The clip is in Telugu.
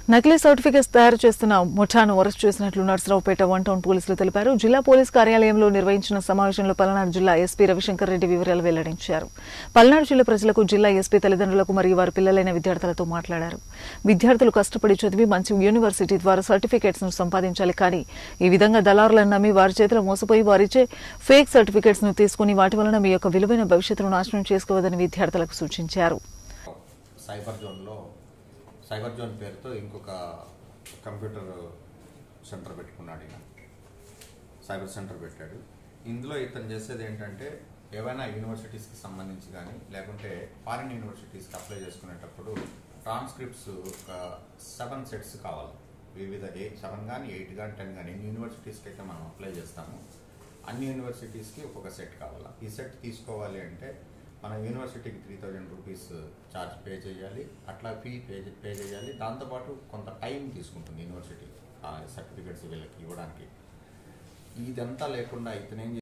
నకిలీ సర్టిఫికెట్స్ తయారు చేస్తున్న ముఠాను అరెస్ట్ చేసినట్లు నర్సరావుపేట వన్ టౌన్ పోలీసులు తెలిపారు జిల్లా పోలీస్ కార్యాలయంలో నిర్వహించిన సమావేశంలో పల్నాడు జిల్లా ఎస్పీ రవిశంకర్ రెడ్డి వివరాలు వెల్లడించారు పల్నాడు జిల్లా ప్రజలకు జిల్లా ఎస్పీ తల్లిదండ్రులకు మరియు వారి పిల్లలైన విద్యార్థులతో మాట్లాడారు విద్యార్థులు కష్టపడి చదివి మంచి యూనివర్సిటీ ద్వారా సర్టిఫికేట్స్ ను సంపాదించాలి కానీ ఈ విధంగా దళారులను నమ్మి వారి చేతిలో మోసపోయి వారిచ్చే ఫేక్ సర్టిఫికేట్స్ ను తీసుకుని వాటి వలన మీ యొక్క విలువైన భవిష్యత్తును నాశనం చేసుకోవద్దని విద్యార్థులకు సూచించారు సైబర్ జోన్లో సైబర్ జోన్ పేరుతో ఇంకొక కంప్యూటర్ సెంటర్ పెట్టుకున్నాడు ఈయన సైబర్ సెంటర్ పెట్టాడు ఇందులో ఇతను చేసేది ఏంటంటే ఏవైనా యూనివర్సిటీస్కి సంబంధించి కానీ లేకుంటే ఫారిన్ యూనివర్సిటీస్కి అప్లై చేసుకునేటప్పుడు ట్రాన్స్క్రిప్ట్స్ ఒక సెవెన్ సెట్స్ కావాలి వివిధ ఏ సెవెన్ కానీ ఎయిట్ కానీ టెన్ కానీ ఎన్ని యూనివర్సిటీస్కి అయితే మనం అప్లై చేస్తాము అన్ని యూనివర్సిటీస్కి ఒక్కొక్క సెట్ కావాలి ఈ సెట్ తీసుకోవాలి అంటే మన యూనివర్సిటీకి three thousand rupees charge pay చేయాలి అట్లా ఫీ పే పే చేయాలి దాంతోపాటు కొంత టైం తీసుకుంటుంది యూనివర్సిటీ ఆ సర్టిఫికెట్స్ వీళ్ళకి ఇవ్వడానికి ఇదంతా లేకుండా ఇతనేం